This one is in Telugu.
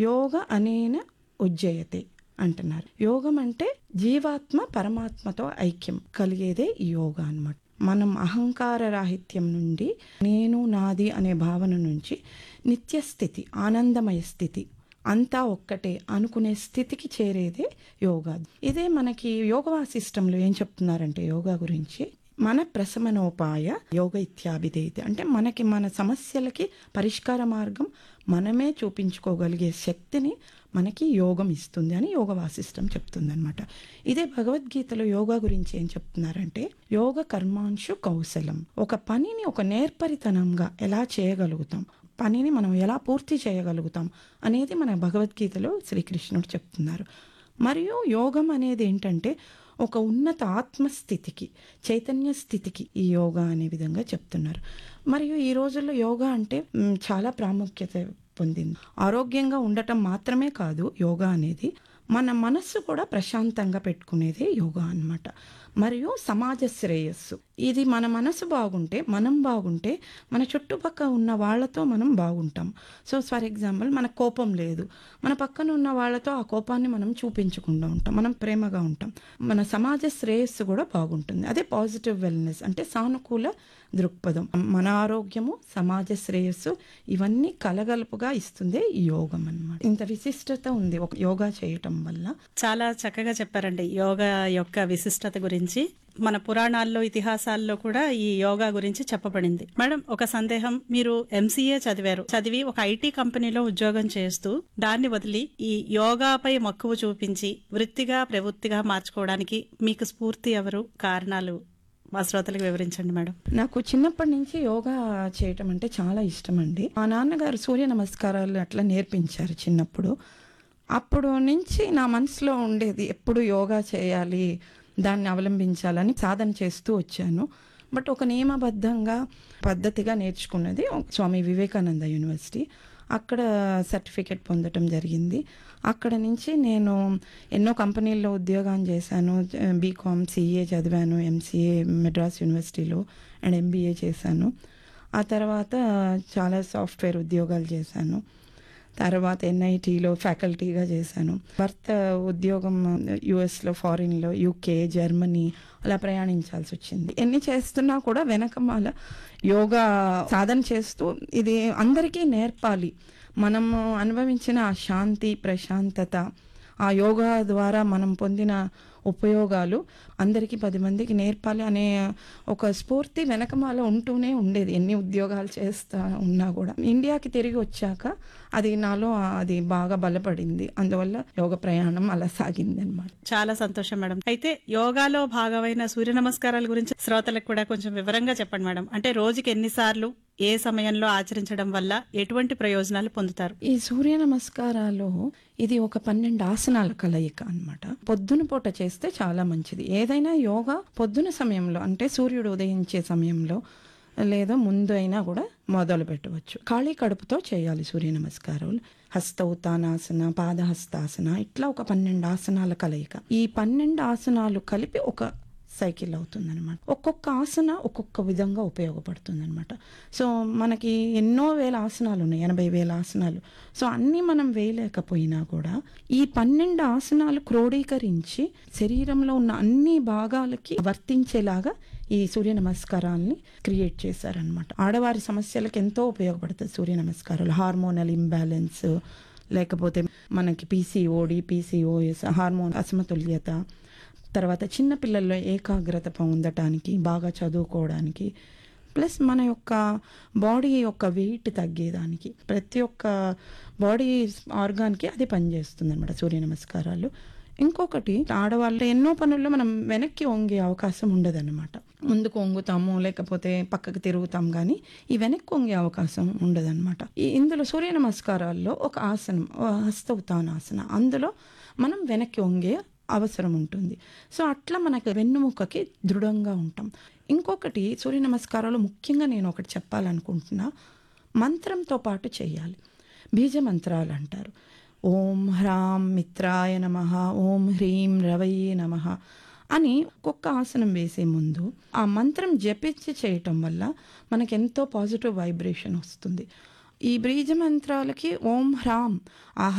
యోగ అనేన ఉజ్జయతే అంటున్నారు యోగం అంటే జీవాత్మ పరమాత్మతో ఐక్యం కలిగేదే ఈ యోగా అన్నమాట మనం అహంకార రాహిత్యం నుండి నేను నాది అనే భావన నుంచి నిత్య స్థితి ఆనందమయ స్థితి అంతా ఒక్కటే అనుకునే స్థితికి చేరేదే యోగా ఇదే మనకి యోగా సిస్టంలో ఏం చెప్తున్నారంటే యోగా గురించి మన ప్రశమనోపాయ యోగ ఇత్యాభిధేయత అంటే మనకి మన సమస్యలకి పరిష్కార మార్గం మనమే చూపించుకోగలిగే శక్తిని మనకి యోగం ఇస్తుంది అని యోగ వాసిష్టం చెప్తుంది అనమాట ఇదే భగవద్గీతలో యోగా గురించి ఏం చెప్తున్నారంటే యోగ కర్మాంశు కౌశలం ఒక పనిని ఒక నేర్పరితనంగా ఎలా చేయగలుగుతాం పనిని మనం ఎలా పూర్తి చేయగలుగుతాం అనేది మన భగవద్గీతలో శ్రీకృష్ణుడు చెప్తున్నారు మరియు యోగం అనేది ఏంటంటే ఒక ఉన్నత ఆత్మస్థితికి చైతన్య స్థితికి ఈ యోగా అనే విధంగా చెప్తున్నారు మరియు ఈ రోజుల్లో యోగా అంటే మ్, చాలా ప్రాముఖ్యత పొందింది ఆరోగ్యంగా ఉండటం మాత్రమే కాదు యోగా అనేది మన మనస్సు కూడా ప్రశాంతంగా పెట్టుకునేదే యోగా అన్నమాట మరియు సమాజ శ్రేయస్సు ఇది మన మనసు బాగుంటే మనం బాగుంటే మన చుట్టుపక్కల ఉన్న వాళ్ళతో మనం బాగుంటాం సో ఫర్ ఎగ్జాంపుల్ మన కోపం లేదు మన పక్కన ఉన్న వాళ్ళతో ఆ కోపాన్ని మనం చూపించకుండా ఉంటాం మనం ప్రేమగా ఉంటాం మన సమాజ శ్రేయస్సు కూడా బాగుంటుంది అదే పాజిటివ్ వెల్నెస్ అంటే సానుకూల దృక్పథం మన ఆరోగ్యము సమాజ శ్రేయస్సు ఇవన్నీ కలగలుపుగా ఇస్తుంది ఈ యోగం అన్నమాట ఇంత విశిష్టత ఉంది ఒక యోగా చేయటం వల్ల చాలా చక్కగా చెప్పారండి యోగా యొక్క విశిష్టత గురించి మన పురాణాల్లో ఇతిహాసాల్లో కూడా ఈ యోగా గురించి చెప్పబడింది మేడం ఒక సందేహం మీరు ఎంసీఏ చదివారు చదివి ఒక ఐటీ కంపెనీలో ఉద్యోగం చేస్తూ దాన్ని వదిలి ఈ యోగాపై మక్కువ చూపించి వృత్తిగా ప్రవృత్తిగా మార్చుకోవడానికి మీకు స్ఫూర్తి ఎవరు కారణాలు మా శ్రోతలకు వివరించండి మేడం నాకు చిన్నప్పటి నుంచి యోగా చేయటం అంటే చాలా ఇష్టం అండి మా నాన్నగారు సూర్య నమస్కారాలు అట్లా నేర్పించారు చిన్నప్పుడు అప్పుడు నుంచి నా మనసులో ఉండేది ఎప్పుడు యోగా చేయాలి దాన్ని అవలంబించాలని సాధన చేస్తూ వచ్చాను బట్ ఒక నియమబద్ధంగా పద్ధతిగా నేర్చుకున్నది స్వామి వివేకానంద యూనివర్సిటీ అక్కడ సర్టిఫికెట్ పొందటం జరిగింది అక్కడ నుంచి నేను ఎన్నో కంపెనీల్లో ఉద్యోగం చేశాను బీకామ్ సిఏ చదివాను ఎంసీఏ మెడ్రాస్ యూనివర్సిటీలో అండ్ ఎంబీఏ చేశాను ఆ తర్వాత చాలా సాఫ్ట్వేర్ ఉద్యోగాలు చేశాను తర్వాత ఎన్ఐటీలో ఫ్యాకల్టీగా చేశాను భర్త ఉద్యోగం యుఎస్లో ఫారిన్లో యూకే జర్మనీ అలా ప్రయాణించాల్సి వచ్చింది ఎన్ని చేస్తున్నా కూడా వెనకమాల యోగా సాధన చేస్తూ ఇది అందరికీ నేర్పాలి మనము అనుభవించిన ఆ శాంతి ప్రశాంతత ఆ యోగా ద్వారా మనం పొందిన ఉపయోగాలు అందరికీ పది మందికి నేర్పాలి అనే ఒక స్ఫూర్తి వెనకమాల ఉంటూనే ఉండేది ఎన్ని ఉద్యోగాలు చేస్తా ఉన్నా కూడా ఇండియాకి తిరిగి వచ్చాక అది నాలో అది బాగా బలపడింది అందువల్ల యోగ ప్రయాణం అలా సాగింది అనమాట చాలా సంతోషం మేడం అయితే యోగాలో భాగమైన సూర్య నమస్కారాల గురించి శ్రోతలకు కూడా కొంచెం వివరంగా చెప్పండి మేడం అంటే రోజుకి ఎన్నిసార్లు ఏ సమయంలో ఆచరించడం వల్ల ఎటువంటి ప్రయోజనాలు పొందుతారు ఈ సూర్య నమస్కారాలు ఇది ఒక పన్నెండు ఆసనాల కలయిక అన్నమాట పొద్దున పూట చేస్తే చాలా మంచిది ఏదైనా యోగా పొద్దున సమయంలో అంటే సూర్యుడు ఉదయించే సమయంలో లేదా ముందు అయినా కూడా మొదలు పెట్టవచ్చు ఖాళీ కడుపుతో చేయాలి సూర్య నమస్కారాలు హస్త ఉత్తానాసన పాదహస్తాసన ఇట్లా ఒక పన్నెండు ఆసనాల కలయిక ఈ పన్నెండు ఆసనాలు కలిపి ఒక సైకిల్ అవుతుంది అనమాట ఒక్కొక్క ఆసన ఒక్కొక్క విధంగా ఉపయోగపడుతుంది అనమాట సో మనకి ఎన్నో వేల ఆసనాలు ఉన్నాయి ఎనభై వేల ఆసనాలు సో అన్నీ మనం వేయలేకపోయినా కూడా ఈ పన్నెండు ఆసనాలు క్రోడీకరించి శరీరంలో ఉన్న అన్ని భాగాలకి వర్తించేలాగా ఈ సూర్య నమస్కారాల్ని క్రియేట్ చేశారనమాట ఆడవారి సమస్యలకు ఎంతో ఉపయోగపడుతుంది సూర్య నమస్కారాలు హార్మోనల్ ఇంబ్యాలెన్స్ లేకపోతే మనకి పీసీఓడి పీసీఓఎస్ హార్మోన్ అసమతుల్యత తర్వాత చిన్నపిల్లల్లో ఏకాగ్రత పొందటానికి బాగా చదువుకోవడానికి ప్లస్ మన యొక్క బాడీ యొక్క వెయిట్ తగ్గేదానికి ప్రతి ఒక్క బాడీ ఆర్గాన్కి అది పనిచేస్తుంది అనమాట సూర్య నమస్కారాలు ఇంకొకటి ఆడవాళ్ళు ఎన్నో పనుల్లో మనం వెనక్కి వంగే అవకాశం ఉండదన్నమాట ముందుకు వంగుతాము లేకపోతే పక్కకి తిరుగుతాం కానీ ఈ వెనక్కి వంగే అవకాశం ఉండదన్నమాట ఈ ఇందులో సూర్య నమస్కారాల్లో ఒక ఆసనం ఓ హస్త ఉత్తానాసన అందులో మనం వెనక్కి వంగే అవసరం ఉంటుంది సో అట్లా మనకు వెన్నుముకకి దృఢంగా ఉంటాం ఇంకొకటి సూర్య నమస్కారాలు ముఖ్యంగా నేను ఒకటి చెప్పాలనుకుంటున్నా మంత్రంతో పాటు చేయాలి బీజ మంత్రాలు అంటారు ఓం హ్రాం మిత్రాయ నమ ఓం హ్రీం రవయే నమ అని ఒక్కొక్క ఆసనం వేసే ముందు ఆ మంత్రం జపించి చేయటం వల్ల మనకు ఎంతో పాజిటివ్ వైబ్రేషన్ వస్తుంది ఈ బీజ మంత్రాలకి ఓం హ్రాం ఆ